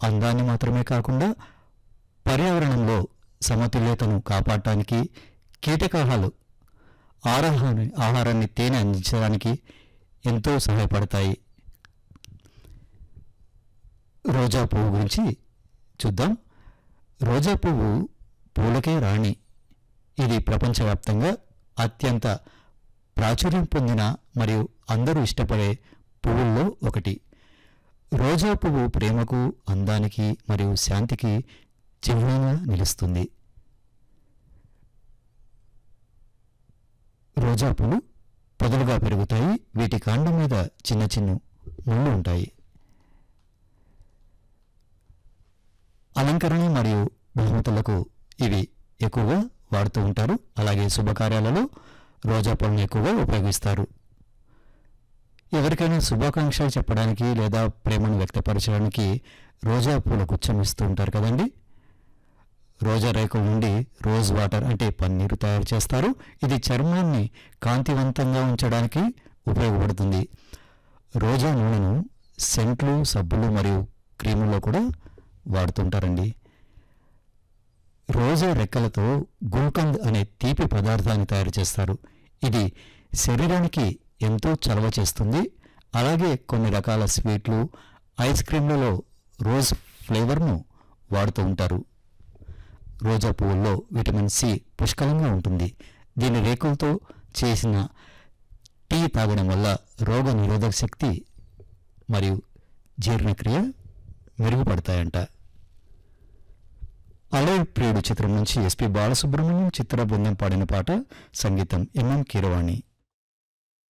అందాన్ని మాత్రమే కాకుండా పర్యావరణంలో సమతుల్యతను కాపాడటానికి కీటకాహాలు ఆహారాన్ని ఆహారాన్ని తేనె అందించడానికి ఎంతో సహాయపడతాయి రోజా పువ్వు గురించి చూద్దాం రోజా పువ్వు పూలకే రాణి ఇది ప్రపంచవ్యాప్తంగా అత్యంత ప్రాచుర్యం పొందిన మరియు అందరూ ఇష్టపడే పువ్వుల్లో ఒకటి రోజా పువ్వు ప్రేమకు అందానికి మరియు శాంతికి చిహ్నంగా నిలుస్తుంది రోజా పూలు పొదలుగా పెరుగుతాయి వీటి కాండం మీద చిన్న చిన్న ముళ్ళు ఉంటాయి అలంకరణ మరియు బహుమతులకు ఇవి ఎక్కువగా వాడుతూ ఉంటారు అలాగే శుభకార్యాలలో రోజా పూలను ఎక్కువగా ఉపయోగిస్తారు ఎవరికైనా శుభాకాంక్షలు చెప్పడానికి లేదా ప్రేమను వ్యక్తపరచడానికి రోజా పూల గుచ్చం ఇస్తూ ఉంటారు కదండి రోజా రేకుల నుండి రోజ్ వాటర్ అంటే పన్నీరు తయారు చేస్తారు ఇది చర్మాన్ని కాంతివంతంగా ఉంచడానికి ఉపయోగపడుతుంది రోజా నూనెను సెంట్లు సబ్బులు మరియు క్రీముల్లో కూడా వాడుతుంటారండి రోజా రెక్కలతో గుల్కంద్ అనే తీపి పదార్థాన్ని తయారు చేస్తారు ఇది శరీరానికి ఎంతో చలవ చేస్తుంది అలాగే కొన్ని రకాల స్వీట్లు ఐస్ క్రీమ్లలో రోజ్ ఫ్లేవర్ను వాడుతూ ఉంటారు రోజా పువ్వుల్లో విటమిన్ సి పుష్కలంగా ఉంటుంది దీని రేకులతో చేసిన టీ తాగడం వల్ల రోగ నిరోధక శక్తి మరియు జీర్ణక్రియ మెరుగుపడతాయంట అలయ ప్రియుడు చిత్రం నుంచి ఎస్పి బాలసుబ్రహ్మణ్యం చిత్ర బృందం పాడిన పాట సంగీతం ఎంఎం కీరవాణి